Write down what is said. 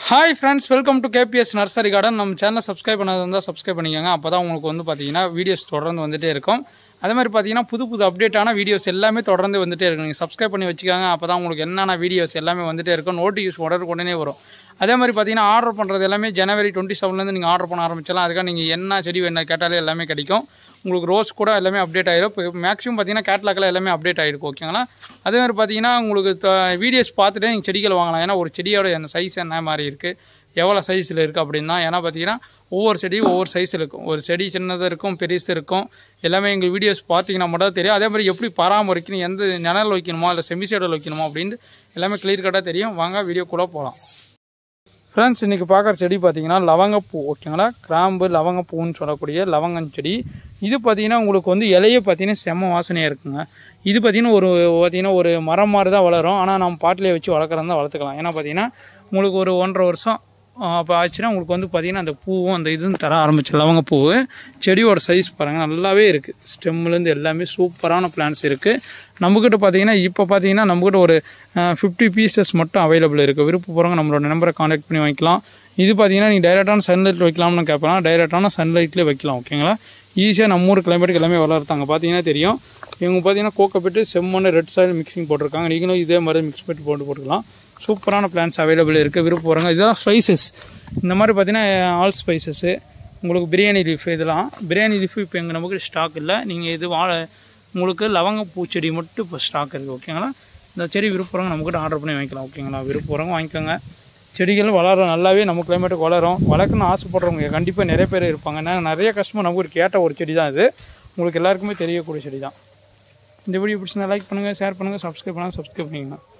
hi friends welcome to KPS nursery garden நம்ம சேனலை subscribe பண்ணாத இருந்தால் சப்ஸ்கிரைப் பண்ணிக்கோங்க அப்போ தான் உங்களுக்கு வந்து பார்த்தீங்கன்னா வீடியோஸ் தொடர்ந்து வந்துட்டே இருக்கும் அதே மாதிரி பார்த்தீங்கன்னா புது புது அப்டேட்டான வீடியோஸ் எல்லாமே தொடர்ந்து வந்துட்டே இருக்கும் நீங்கள் சப்ஸ்கிரைப் பண்ணி வச்சுக்கோங்க அப்போ தான் உங்களுக்கு என்னென்ன வீடியோஸ் எல்லாமே வந்துட்டே இருக்கும் நோட்டிஃபிகேஷன் உடனுக்குடனே வரும் அதே மாதிரி பார்த்தீங்கன்னா ஆர்டர் பண்ணுறது எல்லாமே ஜனவரி டுவெண்ட்டி செவன்லேருந்து நீங்கள் ஆர்டர் பண்ண ஆரம்பிச்சலாம் அதுக்காக நீங்கள் என்ன செடி வேணும் கேட்டாலே எல்லாமே கிடைக்கும் உங்களுக்கு ரோஸ் கூட எல்லாமே அப்டேட் ஆயிரும் இப்போ மேக்ஸிமம் பார்த்தீங்கன்னா கேட்லாக்கில் எல்லாமே அப்டேட் ஆகிருக்கும் ஓகேங்களா அதே மாதிரி பார்த்தீங்கன்னா உங்களுக்கு வீடியோஸ் பார்த்துட்டே நீங்கள் செடிகள் வாங்கலாம் ஏன்னா ஒரு செடியோட என்ன சைஸ் என்ன மாதிரி இருக்குது எவ்வளோ சைஸில் இருக்குது அப்படின்னா ஏன்னா பார்த்தீங்கன்னா ஒவ்வொரு செடியும் ஒவ்வொரு சைஸில் இருக்கும் ஒரு செடி சின்னதாக இருக்கும் பெருசு இருக்கும் எல்லாமே எங்கள் வீடியோஸ் பார்த்தீங்கன்னா மட்டும் தான் தெரியும் அதே மாதிரி எப்படி பராமரிக்கணும் எந்த நிழல் வைக்கணுமா இல்லை செமிசைடில் வைக்கணுமா அப்படின்னு எல்லாமே கிளியர் கட்டாக தெரியும் வாங்க வீடியோக்குள்ளே போகலாம் ஃப்ரெண்ட்ஸ் இன்றைக்கி பார்க்குற செடி பார்த்தீங்கன்னா லவங்கப்பூ ஓகேங்களா கிராம்பு லவங்கப்பூன்னு சொல்லக்கூடிய லவங்கம் செடி இது பார்த்தீங்கன்னா உங்களுக்கு வந்து இலையே பார்த்தீங்கன்னா செம்ம வாசனையாக இருக்குங்க இது பார்த்தீங்கன்னா ஒரு பார்த்தீங்கன்னா ஒரு மரம் மாதிரி தான் வளரும் ஆனால் நம்ம பாட்டிலே வச்சு வளர்க்குறதா தான் வளர்த்துக்கலாம் ஏன்னா பார்த்தீங்கன்னா உங்களுக்கு ஒரு ஒன்றரை வருஷம் அப்போ ஆச்சுன்னா உங்களுக்கு வந்து பார்த்தீங்கன்னா அந்த பூவும் அந்த இதுவும் தர ஆரம்பிச்சு லவங்கப்பூ செடியோட சைஸ் பாருங்கள் நல்லாவே இருக்குது ஸ்டெம்லேருந்து எல்லாமே சூப்பரான பிளான்ஸ் இருக்குது நம்மக்கிட்ட பார்த்தீங்கன்னா இப்போ பார்த்தீங்கன்னா நம்மக்கிட்ட ஒரு ஃபிஃப்டி பீசஸ் மட்டும் அவைலபிள் இருக்குது விருப்பம் போகிறவங்க நம்மளோட நம்பரை காண்டாக்ட் பண்ணி வாங்கிக்கலாம் இது பார்த்தீங்கன்னா நீங்கள் டைரெக்டான சன்லைட் வைக்கலாம்னு கேட்பலாம் டைரெக்டான சன்லைட்லேயே வைக்கலாம் ஓகேங்களா ஈஸியாக நம்ம ஊர் கிளைமேட்டுக்கு எல்லாமே வளர்த்தாங்க பார்த்தீங்கன்னா தெரியும் இவங்க பார்த்தீங்கன்னா கோக்கப்பட்டு செம்மண்ணு ரெட் சாயில் மிக்சிங் போட்டிருக்காங்க நீங்களும் இதே மாதிரி மிக்ஸ் பண்ணி போட்டு போட்டுக்கலாம் சூப்பரான பிளான்ஸ் அவைலபிள் இருக்குது விருப்பம் போகிறாங்க இதெல்லாம் ஸ்பைசஸ் இந்த மாதிரி பார்த்தீங்கன்னா ஆல் ஸ்பைசஸ்ஸு உங்களுக்கு பிரியாணி லீஃப் இதெல்லாம் பிரியாணி லீஃப் இப்போ எங்கள் நமக்கு ஸ்டாக் இல்லை நீங்கள் இது வாழ உங்களுக்கு லவங்க பூச்செடி மட்டும் இப்போ ஸ்டாக் இருக்குது ஓகேங்களா இந்த செடி விருப்பம் நமக்கிட்ட ஆர்டர் பண்ணி வாங்கிக்கலாம் ஓகேங்களா விருப்பம் வாங்கிக்கோங்க செடிகள் வளரும் நல்லாவே நம்ம கிளைமேட்டுக்கு வளரும் வளர்க்கணும்னு ஆசைப்படுறவங்க கண்டிப்பாக நிறைய பேர் இருப்பாங்க ஏன்னா நிறைய கஸ்டமர் நமக்கு கேட்ட ஒரு செடி தான் இது உங்களுக்கு எல்லாருக்குமே தெரியக்கூடிய செடி தான் இந்த வீடியோ பிடிச்சிருந்தா லைக் பண்ணுங்கள் ஷேர் பண்ணுங்கள் சப்ஸ்கிரைப் பண்ணால் சப்ஸ்கிரைப் பண்ணிக்கலாம்